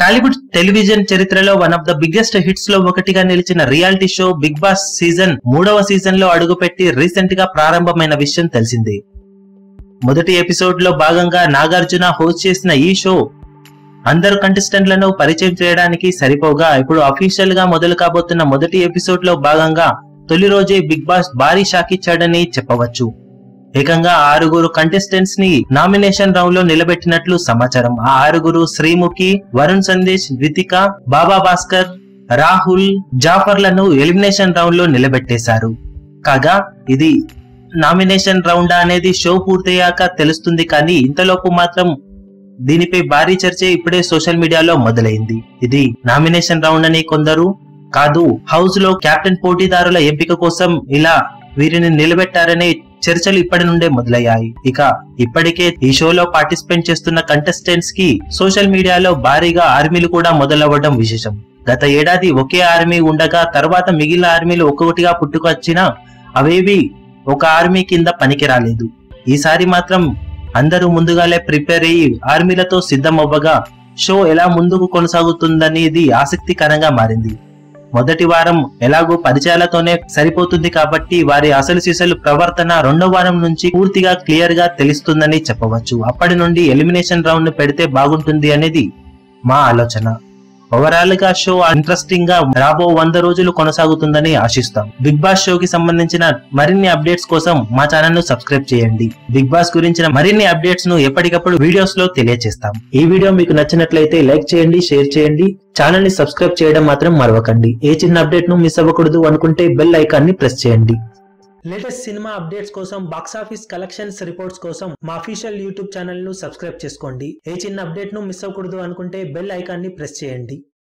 Tollywood television చరిత్రలో one of the biggest hits లో ఒకటిగా నిలిచిన reality show Bigg Boss season మూడవ సీజన్ లో అడుగుపెట్టి రీసెంట్ గా ప్రారంభమైన విషయం తెలిసిందే మొదటి ఎపిసోడ్ లో భాగంగా నాగార్జున హోస్ట్ చేసిన ఈ షో అందరు కంటెస్టెంట్లను పరిచయం చేయడానికి సరిపోగా ఇప్పుడు అఫీషియల్ గా మొదలు కాబోతున్న మొదటి ఎపిసోడ్ లో భాగంగా తొలి రోజే బిగ్ బాస్ భారీ షాక్ ఇచ్చాడని చెప్పవచ్చు ఏకంగా ఆరుగురు కంటెస్టెంట్స్ ని నామినేషన్ రౌండ్ లో నిలబెట్టినట్లు సమాచారం ఆ ఆరుగురు శ్రీముఖి వరుణ్ సందేశ్ వితిక బాబా భాస్కర్ రాహుల్ జాఫర్లను ఎలిమినేషన్ రౌండ్ లో నిలబెట్టేశారు కాగా ఇది నామినేషన్ రౌండ్ అనేది షో పూర్తయ్యాక తెలుస్తుంది కానీ ఇంతలోపు మాత్రం దీనిపై భారీ చర్చ ఇప్పుడే సోషల్ మీడియాలో మొదలైంది ఇది నామినేషన్ రౌండ్ అని కొందరు కాదు హౌస్ లో కెప్టెన్ పోటీదారుల ఎంపిక కోసం ఇలా వీరిని నిలబెట్టారనే చర్చలు ఇప్పటి నుండే మొదలయ్యాయి ఇక ఇప్పటికే ఈ షోలో పార్టిసిపేట్ చేస్తున్న కంటెస్టెంట్స్ కి సోషల్ మీడియాలో భారీగా ఆర్మీలు కూడా మొదలవ్వడం విశేషం గత ఏడాది ఒకే ఆర్మీ ఉండగా తర్వాత మిగిలిన ఆర్మీలు ఒక్కొక్కటిగా పుట్టుకొచ్చినా అవేవి ఒక ఆర్మీ కింద పనికి రాలేదు ఈసారి మాత్రం అందరూ ముందుగానే ప్రిపేర్ అయ్యి ఆర్మీలతో సిద్ధం అవ్వగా షో ఎలా ముందుకు కొనసాగుతుందనేది ఆసక్తికరంగా మారింది మొదటి వారం ఎలాగో పరిచయాలతోనే సరిపోతుంది కాబట్టి వారి అసలు సిసలు ప్రవర్తన రెండో వారం నుంచి పూర్తిగా క్లియర్ గా తెలుస్తుందని చెప్పవచ్చు అప్పటి నుండి ఎలిమినేషన్ రౌండ్ పెడితే బాగుంటుంది అనేది మా ఆలోచన ఓవరాల్ గా షో ఇంట్రెస్టింగ్ గా రాబో వంద రోజులు కొనసాగుతుందని ఆశిస్తాం బిగ్ బాస్ షోకి సంబంధించిన మరిన్ని అప్డేట్స్ కోసం మా ఛానల్ ను సబ్స్క్రైబ్ చేయండి బిగ్ బాస్ గురించిన మరిన్ని అప్డేట్స్ ను ఎప్పటికప్పుడు వీడియోస్ లో తెలియజేస్తాం ఈ వీడియో మీకు నచ్చినట్లయితే లైక్ చేయండి షేర్ చేయండి ఛానల్ ని సబ్స్క్రైబ్ చేయడం మాత్రం మరవకండి ఏ చిన్న అప్డేట్ ను మిస్ అవ్వకూడదు అనుకుంటే బెల్ ఐకాన్ ని ప్రెస్ చేయండి లేటెస్ట్ సినిమా అప్డేట్స్ కోసం బాక్స్ ఆఫీస్ కలెక్షన్స్ రిపోర్ట్స్ కోసం మా అఫీషియల్ యూట్యూబ్ ఛానల్ ను సబ్స్క్రైబ్ చేసుకోండి ఏ చిన్న అప్డేట్ ను మిస్ అవ్వకూడదు అనుకుంటే బెల్ ఐకాన్ ని ప్రెస్ చేయండి